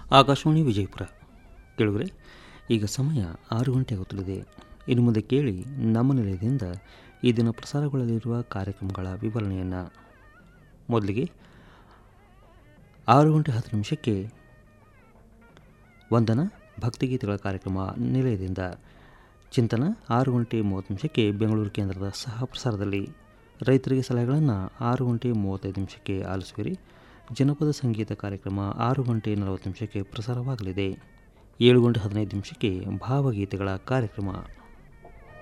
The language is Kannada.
ಆಕಾಶವಾಣಿ ವಿಜಯಪುರ ಕೇಳಿದ್ರೆ ಈಗ ಸಮಯ ಆರು ಗಂಟೆ ಆಗುತ್ತಲಿದೆ ಇನ್ನು ಮುಂದೆ ಕೇಳಿ ನಮ್ಮ ನಿಲಯದಿಂದ ಈ ದಿನ ಪ್ರಸಾರಗೊಳ್ಳಲಿರುವ ಕಾರ್ಯಕ್ರಮಗಳ ವಿವರಣೆಯನ್ನು ಮೊದಲಿಗೆ ಆರು ಗಂಟೆ ಹತ್ತು ನಿಮಿಷಕ್ಕೆ ವಂದನ ಭಕ್ತಿಗೀತೆಗಳ ಕಾರ್ಯಕ್ರಮ ನಿಲಯದಿಂದ ಚಿಂತನ ಆರು ಗಂಟೆ ಮೂವತ್ತು ನಿಮಿಷಕ್ಕೆ ಬೆಂಗಳೂರು ಕೇಂದ್ರದ ಸಹ ಪ್ರಸಾರದಲ್ಲಿ ರೈತರಿಗೆ ಸಲಹೆಗಳನ್ನು ಆರು ಗಂಟೆ ಮೂವತ್ತೈದು ನಿಮಿಷಕ್ಕೆ ಆಲಿಸುವಿರಿ ಜನಪದ ಸಂಗೀತ ಕಾರ್ಯಕ್ರಮ ಆರು ಗಂಟೆ ನಲವತ್ತು ನಿಮಿಷಕ್ಕೆ ಪ್ರಸಾರವಾಗಲಿದೆ ಏಳು ಗಂಟೆ ಹದಿನೈದು ನಿಮಿಷಕ್ಕೆ ಭಾವಗೀತೆಗಳ ಕಾರ್ಯಕ್ರಮ